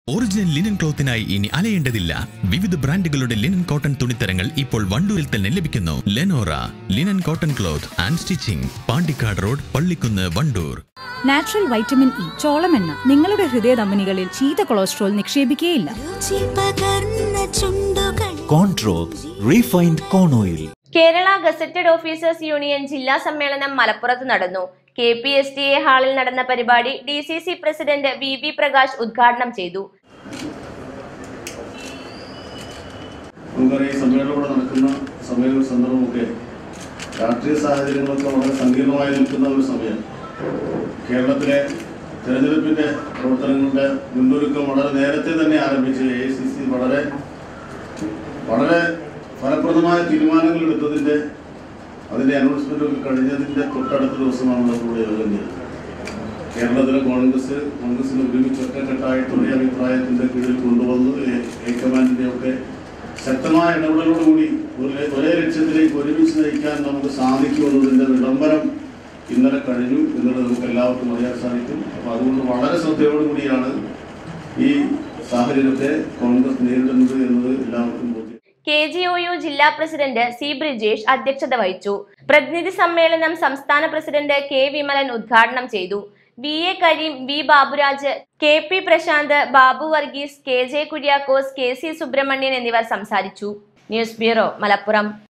original linen ക്ലോത്തിനായി ഇനി അലയേണ്ടതില്ല വിവിധ ബ്രാൻഡുകളുടെ ലിനൻ കോട്ടൺ തുണിത്തരങ്ങൾ ഇപ്പോൾ വണ്ടൂരിൽ തന്നെ ലഭിക്കുന്നു Lenora linen cotton cloth and stitching Pandikkad road Pallikkunnu Wandoor natural vitamin E ചോളമെണ്ണ നിങ്ങളുടെ ഹൃദയധമനികളിൽ ചീത്ത കൊളസ്ട്രോൾ നിക്ഷേപിക്കുകയില്ല രുചി പകർന്ന ചുണ്ടുകൾ control refined corn oil Kerala gazetted officers union ജില്ലാ സമ്മേളനം മലപ്പുറത്ത് നടന്നു K P S T A ഹാളിൽ നടന്ന പരിപാടി D C C president V V Prakash ഉദ്ഘാടനം ചെയ്തു നമുക്കറിയാം ഈ സമ്മേളനം ഇവിടെ നടക്കുന്ന സമയവും സന്ദർഭമൊക്കെ രാഷ്ട്രീയ സാഹചര്യങ്ങളൊക്കെ വളരെ സങ്കീർണമായി നിൽക്കുന്ന ഒരു സമയം കേരളത്തിലെ തെരഞ്ഞെടുപ്പിന്റെ പ്രവർത്തനങ്ങളുടെ മുന്നൊരുക്കം വളരെ നേരത്തെ തന്നെ ആരംഭിച്ച് എ സി സി വളരെ വളരെ ഫലപ്രദമായ തീരുമാനങ്ങൾ എടുത്തതിന്റെ അതിന്റെ അനൗൺസ്മെന്റ് ഒക്കെ കഴിഞ്ഞതിന്റെ തൊട്ടടുത്ത ദിവസമാണ് നമ്മുടെ യോഗം ചെയ്തത് കേരളത്തിലെ കോൺഗ്രസ് കോൺഗ്രസിന് ഒരുമിച്ച് ഒറ്റക്കെട്ടായിട്ട് ഒരേ അഭിപ്രായത്തിന്റെ കീഴിൽ കൊണ്ടുവന്ന് ഏ- ഹൈക്കമാൻഡിന്റെ ഒക്കെ ശക്തമായ ഇടപെടലോടുകൂടി ഒരേ ഒരേ ലക്ഷ്യത്തിലേക്ക് ഒരുമിച്ച് നയിക്കാൻ നമുക്ക് സാധിക്കുമെന്നതിന്റെ വിളംബരം ഇന്നലെ കഴിഞ്ഞു എന്നുള്ളത് നമുക്ക് എല്ലാവർക്കും അറിയാൻ സാധിക്കും അപ്പൊ അതുകൊണ്ട് വളരെ ശ്രദ്ധയോടുകൂടിയാണ് ഈ സാഹചര്യത്തെ കോൺഗ്രസ് നേരിടുന്നത് എന്നത് എല്ലാവർക്കും ബോധ്യം കെ ജി ഒ യു ജില്ലാ പ്രസിഡന്റ് സി ബ്രിജേഷ് അധ്യക്ഷത വഹിച്ചു പ്രതിനിധി സമ്മേളനം സംസ്ഥാന പ്രസിഡന്റ് കെ വിമലൻ ഉദ്ഘാടനം ചെയ്തു V A Kareem V Baburaj K P Prashanth Babu Varghese K J Kuriakose K C Subramanian എന്നിവർ സംസാരിച്ചു ന്യൂസ് ബ്യൂറോ മലപ്പുറം